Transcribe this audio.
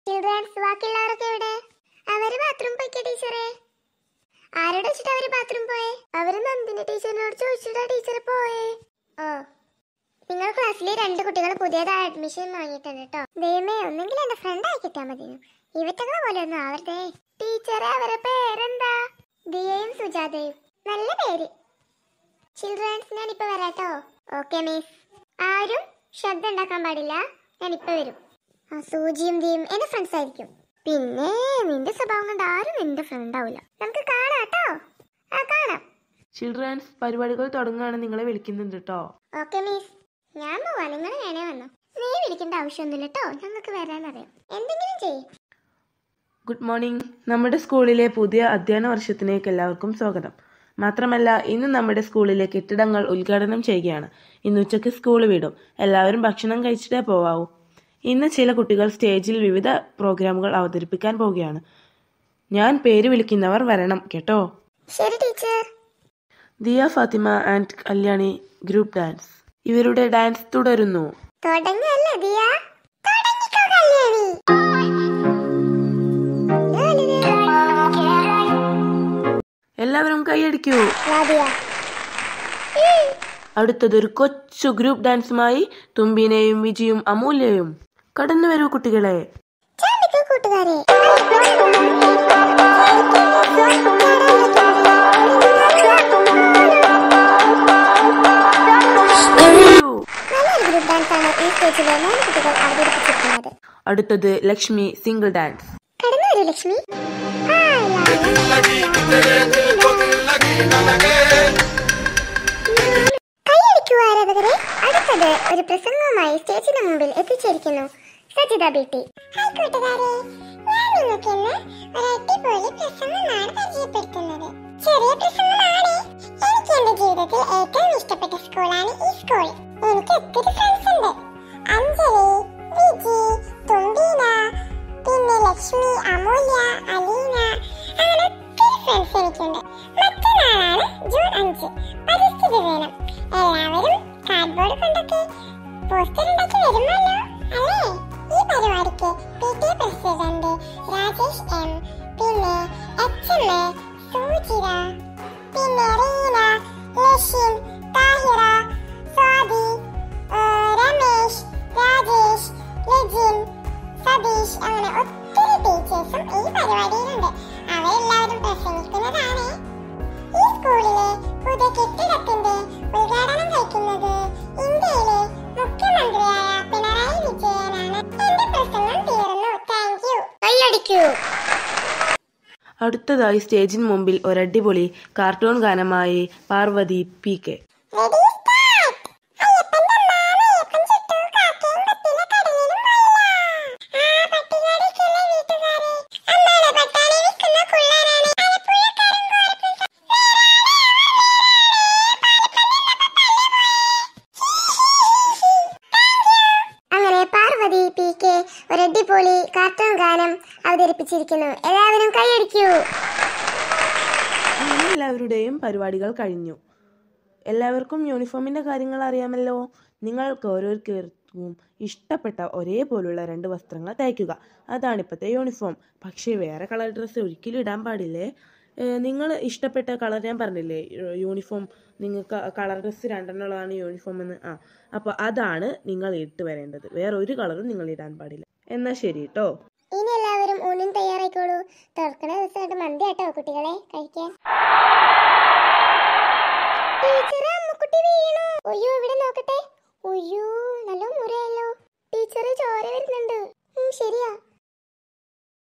Children's ബാക്കിയുള്ളവരൊക്കെ എവിടെ അവര് ബാത്റൂം പോയിക്കേ ടീച്ചറെ ആരോട് വെച്ചിട്ട് അവര് ബാത്റൂം പോയെ അവര് നന്ദിന്റെ ടീച്ചറിനോട് ചോദിച്ചിട്ടാ ടീച്ചർ പോയേ ഓ നിങ്ങൾ ക്ലാസ്സിൽ രണ്ട് കുട്ടികൾ പുതിയതായി അഡ്മിഷൻ വാങ്ങിയിട്ടുണ്ട് കേട്ടോ ദൈവമേ ഒന്നെങ്കിൽ എന്റെ ഫ്രണ്ട് ആയി കിട്ടിയാൽ മതി ഇവറ്റകളെ പോലെ ഒന്നും ആവരുതേ ടീച്ചറെ അവരെ പേരെന്താ ദിയയും സുജാതയും നല്ല പേര് ചിൽഡ്രൻസ് ഞാൻ ഇപ്പൊ വരാട്ടോ ഓക്കെ മിസ് ആരും ശബ്ദം ഉണ്ടാക്കാൻ പാടില്ല ഞാൻ ഇപ്പൊ വരും ആ സൂചിയും ദിയും എന്റെ ഫ്രണ്ട്സ് ആയിരിക്കും പിന്നെ നിന്റെ സ്വഭാവം കൊണ്ട് ആരും നിന്റെ ഫ്രണ്ട് ആവില്ല നമുക്ക് കാണാട്ടോ ആ കാണാം ചിൽഡ്രൻസ് പരിപാടികൾ തുടങ്ങുകയാണ് നിങ്ങളെ വിളിക്കുന്നുണ്ട് കേട്ടോ ഓക്കെ മിസ് ഞാൻ പോവാ നിങ്ങൾ വേണേ വന്നോ നീ വിളിക്കേണ്ട ആവശ്യമൊന്നുമില്ല കേട്ടോ ഞങ്ങൾക്ക് വരാനറിയാം എന്തെങ്കിലും ചെയ്യും ഗുഡ് മോർണിംഗ് നമ്മുടെ സ്കൂളിലെ പുതിയ അധ്യയന വർഷത്തിലേക്ക് എല്ലാവർക്കും സ്വാഗതം മാത്രമല്ല ഇന്ന് നമ്മുടെ സ്കൂളിലെ കെട്ടിടങ്ങൾ ഉദ്ഘാടനം ചെയ്യുകയാണ് ഇന്ന് ഉച്ചയ്ക്ക് സ്കൂൾ വിടും എല്ലാവരും ഭക്ഷണം കഴിച്ചിട്ടേ പോവാവൂ ഇന്ന് ചില കുട്ടികൾ സ്റ്റേജിൽ വിവിധ പ്രോഗ്രാമുകൾ അവതരിപ്പിക്കാൻ പോവുകയാണ് ഞാൻ പേര് വിളിക്കുന്നവർ വരണം കേട്ടോ ശരി teacher Diya Fathima and Kalyani group dance ഇവരുടെ ഡാൻസ് തുടരുന്നു തുടങ്ങല്ലേ ദിയ തുടങ്ങിക്കോ കല്യാണി എല്ലാവരും കൈയടിക്കൂ വാ ദിയ അടുത്തത് ഒരു കൊച്ചു ഗ്രൂപ്പ് ഡാൻസുമായി തുമ്പിനെയും വിജിയും അമൂല്യയും കടന്നു വരൂ കുട്ടികളെ ചാടിക്കോ കൂട്ടുകാരെ വരൂ. നല്ലൊരു ഗ്രൂപ്പ് ഡാൻസ് ആണ് ഈ സ്റ്റേജിലെ മൂന്ന് കുട്ടികൾ അവതരിപ്പിച്ചിരിക്കുന്നത് അടുത്തത് ലക്ഷ്മി സിംഗിൾ ഡാൻസ് കടന്നു വരൂ ലക്ഷ്മി ഹായ്, കൈയടിക്കൂ ആരാധകരെ അടുത്തത് ഒരു പ്രസംഗവുമായി സ്റ്റേജിന് മുമ്പിൽ എത്തിച്ചേരിക്കുന്നു സജിത ബീട്ടി ഹായ് കൂട്ടുകാരെ ഞാൻ നിങ്ങൾക്ക് ഇന്ന് ഒരു അടിപൊളി പ്രസംഗമാണ് പരിചയപ്പെടുത്തുന്നത് ചെറിയ പ്രസംഗമാണ് എനിക്ക് എന്റെ ജീവിതത്തിൽ ഏറ്റവും ഇഷ്ടപ്പെട്ട സ്കൂളാണ് ഈ സ്കൂൾ എനിക്ക് ഒത്തിരി ഫ്രണ്ട്സ് ഉണ്ട് അഞ്ജലി വിജി തുമ്പീന പിന്നെ ലക്ഷ്മി അമൂല്യ അലീന അങ്ങനെ ഒത്തിരി ഫ്രണ്ട്സ് എനിക്കുണ്ട് മറ്റന്നാളാണ് ജൂൺ അഞ്ച് പരിസ്ഥിതി ദിനം എല്ലാവരും കാർഡ്ബോർഡ് കൊണ്ടൊക്കെ പോസ്റ്റർ ഉണ്ടാക്കി വരുമല്ലോ അല്ലേ ഈ പരിപാടിക്ക് P T A president Rajesh M പിന്നെ എച്ച് എം എ സൂചിര പിന്നെ റീന ലഷിൻ താഹിറ സ്വാതി ആ, രമേശ് രാജേഷ് ലജിൻ സതീഷ് അങ്ങനെ ഒത്തിരി ടീച്ചേഴ്സും ഈ പരിപാടിയിലുണ്ട് അവരെല്ലാവരും പ്രസംഗിക്കുന്നതാണ് ഈ സ്കൂളിലെ പുതിയ കെട്ടിടത്തിന്റെ ഉദ്ഘാടനം കഴിക്കുന്നത് ഇന്ത്യയിലെ മുഖ്യമന്ത്രിയായ പിണറായി വിജയനാണ് എന്റെ പ്രസംഗം തീർന്നു താങ്ക് യു കൈയടിക്കൂ അടുത്തതായി സ്റ്റേജിന് മുമ്പിൽ ഒരടിപൊളി കാർട്ടൂൺ ഗാനമായി Parvathi P K ready start അയ്യപ്പന്റെ മാമ അയ്യപ്പൻ ചുട്ടു കാക്കയും പത്തില കടലിലും പോയില്ല ആ പട്ടികടിക്കുള്ള വീട്ടുകാരെ അമ്മാണ് പട്ടാണി വിൽക്കുന്ന കുള്ളാനാണ് ആലപ്പുഴക്കാരൻ കോരപ്പൻ അങ്ങനെ പാർവതി പി കെ ഒരു അടിപൊളി കാർട്ടൂൺ ഗാനം അവതരിപ്പിച്ചിരിക്കുന്നു എല്ലാവരും കൈയടിക്കൂ അങ്ങനെ എല്ലാവരുടെയും പരിപാടികൾ കഴിഞ്ഞു എല്ലാവർക്കും യൂണിഫോമിൻ്റെ കാര്യങ്ങൾ അറിയാമല്ലോ നിങ്ങൾക്ക് ഓരോരുത്തർക്കും ഇഷ്ടപ്പെട്ട ഒരേപോലുള്ള രണ്ട് വസ്ത്രങ്ങൾ തയ്ക്കുക അതാണ് ഇപ്പോഴത്തെ യൂണിഫോം പക്ഷേ വേറെ കളർ ഡ്രസ്സ് ഒരിക്കലും ഇടാൻ പാടില്ലേ നിങ്ങൾ ഇഷ്ടപ്പെട്ട കളർ ഞാൻ പറഞ്ഞില്ലേ യൂ- യൂണിഫോം നിങ്ങൾക്ക് കളർ ഡ്രസ്സ് രണ്ടെണ്ണമുള്ളതാണ് യൂണിഫോം എന്ന് ആ അപ്പോൾ അതാണ് നിങ്ങൾ ഇട്ട് വരേണ്ടത് വേറെ ഒരു കളറും നിങ്ങൾ ഇടാൻ പാടില്ല എന്നാൽ ശരി കേട്ടോ ഇനി എല്ലാവരും ഊണിന് തയ്യാറായിക്കോളൂ തുറക്കണ ദിവസമായിട്ട് മന്തി ആട്ടോ കുട്ടികളെ കഴിക്കാൻ ടീച്ചറെ അമ്മക്കുട്ടി വീണു ഒയ്യോ ഇവിടെ നോക്കട്ടെ ഒയ്യോ നല്ല മുറയല്ലോ ടീച്ചറ് ചോര വരുന്നുണ്ട് ഉം, ശരിയാ